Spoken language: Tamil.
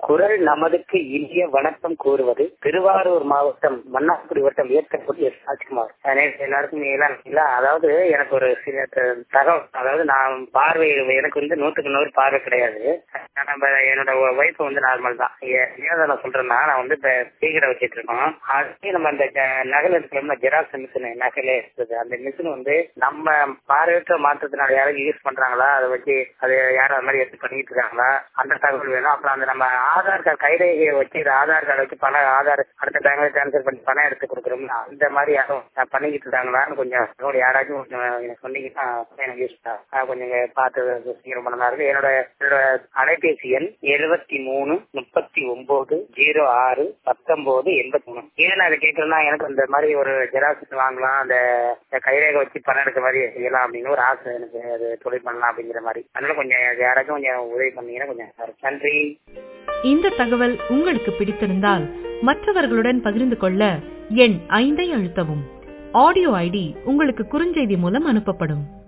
குரல் நமதுக்கு இனிய வணக்கம் கூறுவது திருவாரூர் மாவட்டம் மன்னார்குடி வட்டம் ஏற்கக்கூடிய எஸ் ராஜ்குமார் நேற்று எல்லாருக்கும் எல்லாம் இல்ல அதாவது எனக்கு ஒரு சில த- தகவல் அதாவது நான் பார்வை எனக்கு வந்து நூத்துக்கு நூறு பார்வை கிடையாது நம்ம என்னோட ஒய்ஃப் வந்து நார்மல் தான் ஏ- ஏன் அதை நான் சொல்றேன்னா நான் வந்து இப்ப டீக்கடை வச்சிட்டு இருக்கோம் அதுவே நம்ம அந்த ஜ- நகல் இருக்கிறோம்னா ஜெராக்ஸ் மிஷின் நகலே இருக்குது அந்த மிஷின் வந்து நம்ம பார்வையற்ற மாற்றத்தினால யாரும் யூஸ் பண்றாங்களா அதை வச்சு அது யாரும் அது மாதிரி எடுத்து பண்ணிட்டு இருக்காங்களா அந்த தகவல் வேணும் அப்புறம் அந்த நம்ம ஆதார் கார்டு கைரேகையை வச்சு இது ஆதார் கார்டு வச்சு பணம் ஆதார் அடுத்த பேங்க்ல டிரான்ஸ்ஃபர் பண்ணி பணம் எடுத்து கொடுக்குறோம்னா அந்த மாதிரி யாரும் அஹ், பண்ணிக்கிட்டு இருக்காங்களான்னு கொஞ்சம் தகவல் யாராச்சும் கொஞ்சம் எனக்கு சொன்னீங்கன்னா எனக்கு யூஸ் கொஞ்சம் இங்க பார்த்து சீக்கிரம் பண்ணதா இருக்கு என்னோட என்னோட அலைபேசி எண் எழுபத்தி மூணு முப்பத்தி ஒன்பது ஜீரோ ஆறு பத்தொன்பது எண்பத்தி மூணு ஏன் நான் அதை கேட்கறேன்னா எனக்கு இந்த மாதிரி ஒரு ஜெராக்ஸ் வாங்கலாம் அந்த கைரேகை வச்சு பணம் எடுக்க மாதிரி செய்யலாம் அப்படின்னு ஒரு ஆசை எனக்கு அது தொழில் பண்ணலாம் அப்படிங்கிற மாதிரி அதனால கொஞ்சம் யாராச்சும் கொஞ்சம் உதவி பண்ணீங்கன்னா கொஞ்சம் நல்லா இருக்கும். நன்றி இந்த தகவல் உங்களுக்கு பிடித்திருந்தால் மற்றவர்களுடன் பகிர்ந்து கொள்ள எண் ஐந்தை அழுத்தவும் ஆடியோ ஐடி உங்களுக்கு குறுஞ்செய்தி மூலம் அனுப்பப்படும்